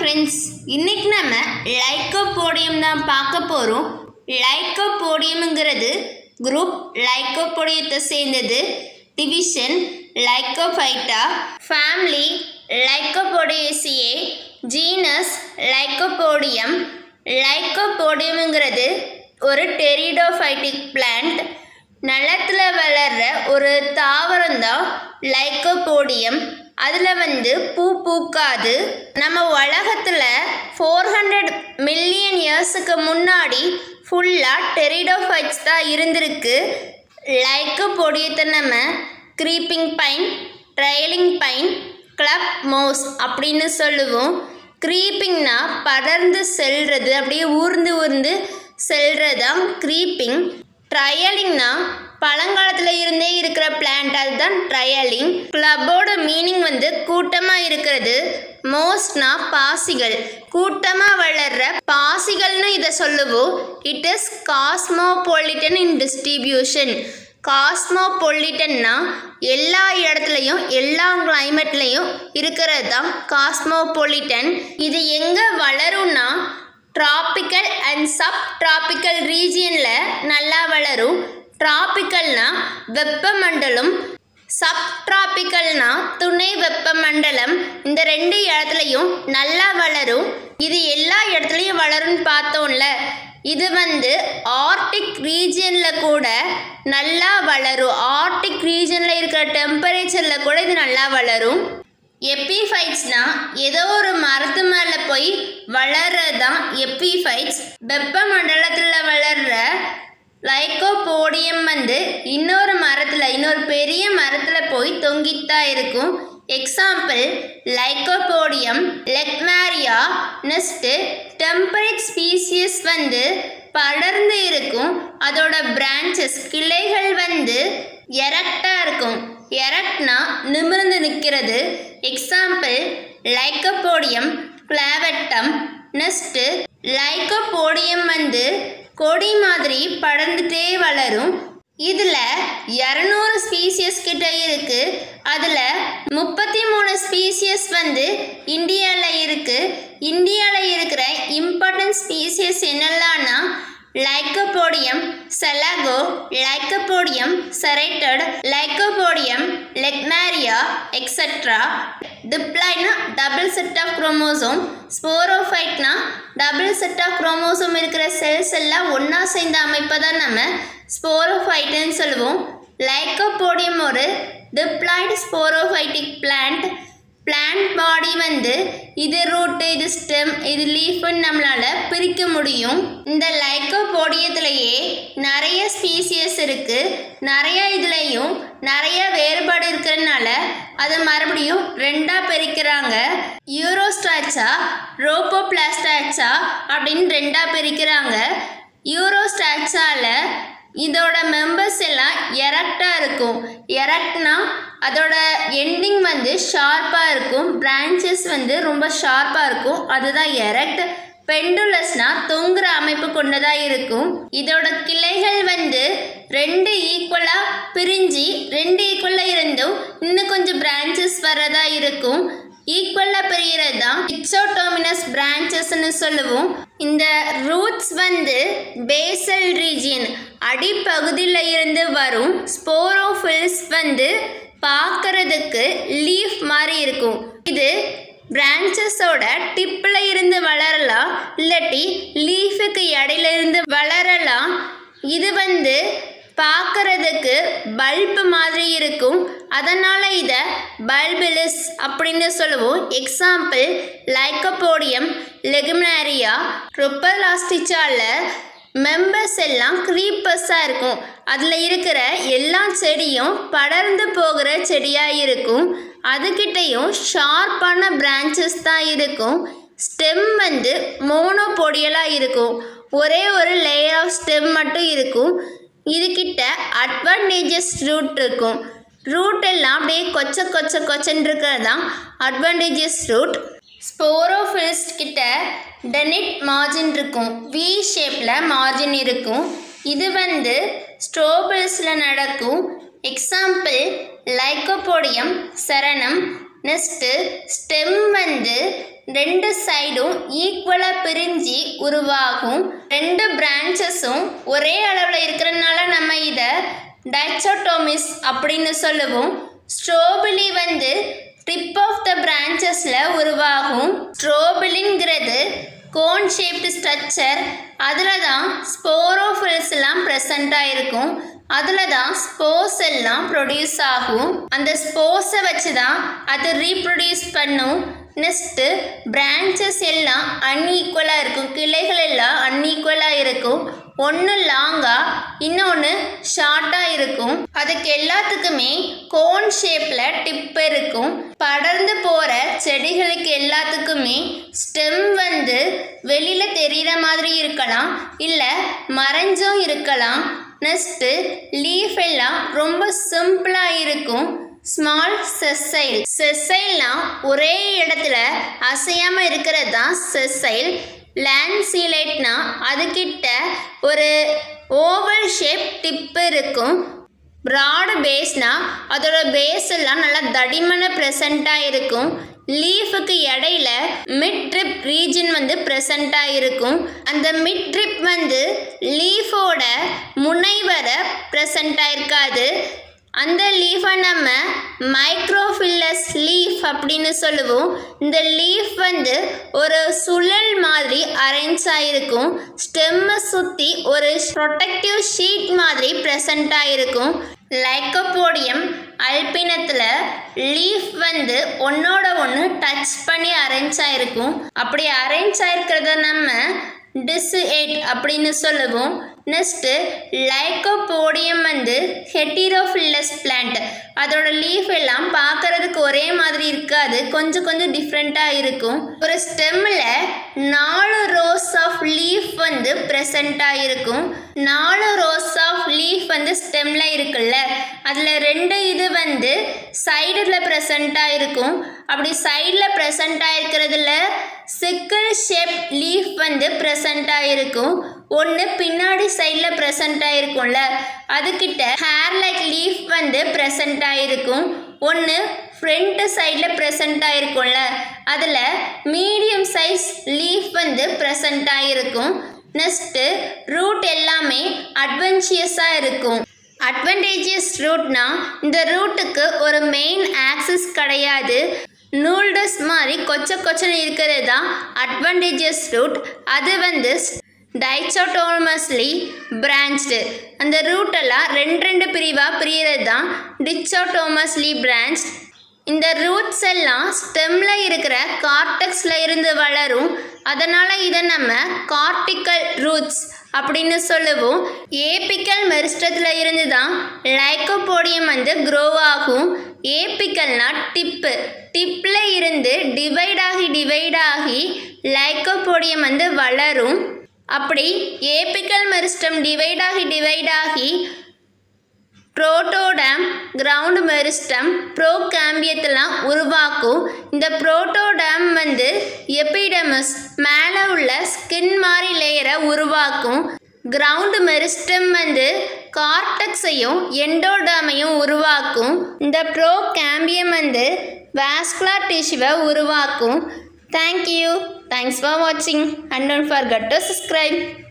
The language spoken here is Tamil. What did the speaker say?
ஃப்ரெண்ட்ஸ் இன்னைக்கு நம்ம லைக்கோபோடியம் தான் பார்க்க போகிறோம் லைக்கோபோடியம்ங்கிறது குரூப் லைக்கோபோடியத்தை சேர்ந்தது division Lycophyta family Lycopodiaceae genus Lycopodium லைக்கோபோடியம்ங்கிறது ஒரு டெரிடோஃபைட்டிக் பிளான்ட் நிலத்தில் வளர்ற ஒரு தாவரம் தான் லைக்கோபோடியம் அதில் வந்து பூ பூக்காது நம்ம உலகத்தில் ஃபோர் ஹண்ட்ரட் மில்லியன் இயர்ஸுக்கு முன்னாடி ஃபுல்லாக டெரிடோஃபைட்ஸ் தான் இருந்திருக்கு லைக்கோபோடியத்தை நம்ம creeping pine trailing pine club moss அப்படின்னு சொல்லுவோம் க்ரீப்பிங்னா படர்ந்து செல்றது அப்படியே ஊர்ந்து ஊர்ந்து செல்றது தான் க்ரீப்பிங் ட்ரையலிங்னா பழங்காலத்தில் இருந்தே இருக்கிற பிளான்ட் அதுதான் ட்ரையலிங் கிளப்போட மீனிங் வந்து கூட்டமாக இருக்கிறது மோஸ்ட்னா பாசிகள் கூட்டமாக வளர்ற பாசிகள்னு இதை சொல்லுவோம் it is cosmopolitan in distribution காஸ்மோபொலிட்டன்னா எல்லா இடத்துலையும் எல்லா கிளைமேட்லேயும் இருக்கிறது தான் காஸ்மோபொலிட்டன் இது எங்கே வளரும்னா டிராபிக்கல் அண்ட் சப் டிராபிக்கல் ரீஜியனில் நல்லா வளரும் டிராபிக்கல்னா வெப்பமண்டலம் சப் டிராபிக்கல்னா துணை வெப்பமண்டலம் இந்த ரெண்டு இடத்துலையும் நல்லா வளரும் இது எல்லா இடத்துலையும் வளரும்னு பார்த்தோம்ல இது வந்து ஆர்டிக் ரீஜியனில் கூட நல்லா வளரும் ஆர்டிக் ரீஜனில் இருக்கிற டெம்பரேச்சரில் கூட இது நல்லா வளரும் எப்பிஃபைட்ஸ்னா ஏதோ ஒரு மரத்து மேலே போய் வளர்றது தான் எப்பிஃபைட்ஸ் வெப்பமண்டலத்தில் வளர்ற லைக்கோபோடியம் வந்து இன்னொரு மரத்தில் இன்னொரு பெரிய மரத்தில் போய் தொங்கித்தான் இருக்கும் எக்ஸாம்பிள் லைக்கோபோடியம் லெக்மேரியா நெக்ஸ்ட்டு டெம்பரேட் ஸ்பீசியஸ் வந்து படர்ந்து இருக்கும் அதோட பிரான்ச்சஸ் கிளைகள் வந்து எரக்டாக இருக்கும் எரக்ட்னா நிமிர்ந்து நிற்கிறது example Lycopodium clavatum next Lycopodium வந்து கொடி மாதிரி படர்ந்துட்டே வளரும் இதில் இரநூறு ஸ்பீசியஸ் கிட்ட இருக்கு அதில் முப்பத்தி மூணு ஸ்பீசியஸ் வந்து இந்தியாவில் இருக்கு இந்தியாவில் இருக்கிற இம்பார்ட்டன்ட் ஸ்பீசியஸ் என்னெல்லாம்னா Lycopodium selago Lycopodium serrated Lycopodium லெக்மேரியா எக்ஸெட்ரா டிப்ளைனா டபுள் செட் ஆஃப் குரோமோசோம் ஸ்போரோஃபைட்னா டபுள் செட் ஆஃப் குரோமோசோம் இருக்கிற செல்ஸ் எல்லாம் ஒன்றா சேர்ந்த அமைப்பை தான் நம்ம ஸ்போரோஃபைட்டுன்னு சொல்லுவோம் லைக்கோபோடியம் ஒரு diploid sporophytic plant plant body வந்து இது ரூட்டு இது ஸ்டெம் இது லீஃப்னு நம்மளால் பிரிக்க முடியும் இந்த லைக்கோபோடியத்திலேயே நிறைய ஸ்பீசியஸ் இருக்குது நிறைய இதுலேயும் நிறைய வேறுபாடு இருக்கிறதுனால அதை மறுபடியும் ரெண்டாக பிரிக்கிறாங்க யூரோஸ்டாச்சா ரோப்போபிளாஸ்டாச்சா அப்படின்னு ரெண்டாக பிரிக்கிறாங்க யூரோஸ்டாச்சாவில் இதோட மெம்பர்ஸ் எல்லாம் எரக்டாக இருக்கும் எரக்ட்னா அதோட எண்டிங் வந்து ஷார்ப்பாக இருக்கும் பிரான்ச்சஸ் வந்து ரொம்ப ஷார்ப்பாக இருக்கும் அதுதான் எரக்ட் பெண்டுலஸ்னா தொங்குற அமைப்பு கொண்டதாக இருக்கும் இதோட கிளைகள் வந்து ரெண்டு ஈக்குவலாக பிரிஞ்சு ரெண்டு ஈக்குவலாக இருந்தும் இன்னும் கொஞ்சம் பிரான்ச்சஸ் வரதா இருக்கும் ஈக்குவலாக பிரிகிறது தான் இக்ஸோடோமினஸ் பிரான்ச்சஸ்ன்னு சொல்லுவோம் இந்த ரூட்ஸ் வந்து பேசல் ரீஜியன் அடிப்பகுதியில் இருந்து வரும் ஸ்போரோஃபில்ஸ் வந்து பார்க்கறதுக்கு லீஃப் மாதிரி இருக்கும் இது பிரான்ச்சஸோட டிப்பில் இருந்து வளரலாம் இல்லாட்டி லீஃபுக்கு இடையில இருந்து வளரலாம் இது வந்து பார்க்கறதுக்கு பல்பு மாதிரி இருக்கும் அதனால் இதை பல்பிலிஸ் அப்படின்னு சொல்லுவோம் எக்ஸாம்பிள் லைக்கோபோடியம் லெகுமினாரியா ருப்பலாஸ்டிச்சால மெம்பர்ஸ் எல்லாம் க்ரீப்பர்ஸாக இருக்கும் அதில் இருக்கிற எல்லா செடியும் படர்ந்து போகிற செடியாக இருக்கும் அதுக்கிட்டேயும் ஷார்ப்பான பிரான்ச்சஸ் தான் இருக்கும் ஸ்டெம் வந்து மோனோபொடியலாக இருக்கும் ஒரே ஒரு லேயர் ஆஃப் ஸ்டெம் மட்டும் இருக்கும் இதுக்கிட்ட அட்வான்டேஜஸ் ரூட் இருக்கும் ரூட் எல்லாம் அப்படியே கொச்ச கொச்ச கொச்சன்னு இருக்கிறது தான் அட்வான்டேஜஸ் ரூட் ஸ்போரோஃபில்ஸ் கிட்ட டெனிட் மார்ஜின் இருக்கும் வி ஷேப்பில் மார்ஜின் இருக்கும் இது வந்து ஸ்ட்ரோபிள்ஸில் நடக்கும் எக்ஸாம்பிள் லைக்கோபோடியம் சரணம் நெக்ஸ்ட்டு ஸ்டெம் வந்து ரெண்டு சைடும் ஈக்குவலாக பிரிஞ்சு உருவாகும் ரெண்டு பிரான்ச்சஸும் ஒரே அளவில் இருக்கிறனால நம்ம இதை டைச்சோட்டோமிஸ் அப்படின்னு சொல்லுவோம் ஸ்ட்ரோபிலி வந்து டிப் ஆஃப் த பிரான்ச்சஸில் உருவாகும் ஸ்ட்ரோபிலிங்கிறது கோன் ஷேப்டு ஸ்ட்ரக்சர் அதில் தான் ஸ்போரோஃபில்ஸ் எல்லாம் ப்ரெசண்ட்டாக இருக்கும் அதில் தான் ஸ்போர்ஸ் எல்லாம் ப்ரொடியூஸ் ஆகும் அந்த ஸ்போர்ஸை வச்சு தான் அது ரீப்ரொடியூஸ் பண்ணும் நெக்ஸ்ட்டு பிரான்ச்சஸ் எல்லாம் அன்ஈக்குவலாக இருக்கும் கிளைகள் எல்லாம் அன்ஈக்குவலாக இருக்கும் ஒன்று லாங்காக இன்னொன்று ஷார்ட்டாக இருக்கும் அதுக்கு எல்லாத்துக்குமே கோன் ஷேப்பில் டிப் இருக்கும் படர்ந்து போகிற செடிகளுக்கு எல்லாத்துக்குமே ஸ்டெம் வந்து வெளியில் தெரிகிற மாதிரி இருக்கலாம் இல்லை மறைஞ்சும் இருக்கலாம் நெக்ஸ்ட்டு லீஃப் எல்லாம் ரொம்ப சிம்பிளாக இருக்கும் ஸ்மால் செசைல் செசைல்னா ஒரே இடத்துல அசையாமல் இருக்கிறது தான் செசைல் லேண்ட்சீலைட்னா அதுக்கிட்ட ஒரு ஓவல் ஷேப் டிப் இருக்கும் ப்ராடு பேஸ்னா அதோட பேஸ் எல்லாம் நல்லா தடிமன ப்ரெசண்ட்டாக இருக்கும் லீஃபுக்கு இடையில மிட் ட்ரிப் ரீஜன் வந்து ப்ரெசண்ட்டாக இருக்கும் அந்த மிட் ட்ரிப் வந்து லீஃபோட முனை வர ப்ரெசண்ட்டாக இருக்காது அந்த லீஃபை நம்ம மைக்ரோஃபில்லஸ் லீஃப் அப்படின்னு சொல்லுவோம் இந்த லீஃப் வந்து ஒரு சுழல் மாதிரி அரேஞ்ச் ஆகிருக்கும் ஸ்டெம்மை சுற்றி ஒரு ப்ரொடெக்டிவ் ஷீட் மாதிரி ப்ரெசண்ட் ஆகிருக்கும் லைக்கோபோடியம் அல்பினத்தில் லீஃப் வந்து ஒன்னோட ஒன்று டச் பண்ணி அரேஞ்ச் ஆகிருக்கும் அப்படி அரேஞ்ச் ஆகிருக்கிறத நம்ம டிஸ்ஏட் அப்படின்னு சொல்லுவோம் நெக்ஸ்ட்டு லைக்கோபோடியம் வந்து ஹெட்டிரோஃபில்லஸ் பிளான்ட் அதோட லீஃப் எல்லாம் பார்க்கறதுக்கு ஒரே மாதிரி இருக்காது கொஞ்சம் கொஞ்சம் டிஃப்ரெண்ட்டாக இருக்கும் ஒரு ஸ்டெம்மில் நாலு ரோஸ் ஆஃப் லீஃப் வந்து ப்ரெசண்ட்டாக இருக்கும் நாலு ரோஸ் ஆஃப் லீஃப் வந்து ஸ்டெம்மில் இருக்குல்ல அதில் ரெண்டு இது வந்து சைடில் ப்ரெசண்ட்டாக இருக்கும் அப்படி சைடில் ப்ரெசண்ட்டாக இருக்கிறதுல சிக்கிள் ஷேப் லீஃப் வந்து ப்ரெசண்ட்டாக இருக்கும் ஒன்று பின்னாடி சைடில் ப்ரெசண்ட் ஆகிருக்கும்ல அதுக்கிட்ட ஹேர் லைக் லீஃப் வந்து ப்ரெசண்ட் ஆகிருக்கும் ஒன்று ஃப்ரண்ட் சைடில் ப்ரெசண்ட் ஆகிருக்கும்ல அதில் மீடியம் சைஸ் லீஃப் வந்து ப்ரெசண்ட் ஆகிருக்கும் நெக்ஸ்ட்டு ரூட் எல்லாமே அட்வென்ச்சியஸாக இருக்கும் அட்வான்டேஜியஸ் ரூட்னா இந்த ரூட்டுக்கு ஒரு மெயின் ஆக்சிஸ் கிடையாது நூல்டஸ் மாதிரி கொச்ச கொச்சன்னு இருக்கிறது தான் அட்வான்டேஜியஸ் ரூட் அது வந்து டைச்சோட்டோமஸ்லி பிரான்ச்டு அந்த ரூட்டெல்லாம் ரெண்டு ரெண்டு பிரிவாக பிரியறது தான் டிச்சோட்டோமஸ்லி பிரான்ச் இந்த ரூட்ஸ் எல்லாம் ஸ்டெம்மில் இருக்கிற கார்டெக்ஸில் இருந்து வளரும் அதனால் இதை நம்ம கார்டிக்கல் ரூட்ஸ் அப்படின்னு சொல்லுவோம் ஏபிக்கல் மெரிஸ்டத்தில் இருந்து தான் லைக்கோபோடியம் வந்து க்ரோ ஆகும் ஏபிக்கல்னா டிப்பு டிப்பில் இருந்து டிவைட் ஆகி டிவைட் ஆகி லைக்கோபோடியம் வந்து வளரும் அப்படி ஏபிக்கல் மெரிஸ்டம் டிவைட் ஆகி டிவைட் ஆகி புரோட்டோடம் கிரவுண்ட் மெரிஸ்டம் ப்ரோகாம்பியத்தெல்லாம் உருவாக்கும் இந்த புரோட்டோடம் வந்து எபிடமஸ் மேலே உள்ள ஸ்கின் மாதிரி லேயரை உருவாக்கும் கிரவுண்ட் மெரிஸ்டம் வந்து கார்டெக்ஸையும் எண்டோடாமையும் உருவாக்கும் இந்த ப்ரோ கேம்பியம் வந்து வாஸ்குலர் டிஷ்யூவை உருவாக்கும் தேங்க்யூ தேங்க்ஸ் ஃபார் வாட்சிங் and don't forget to subscribe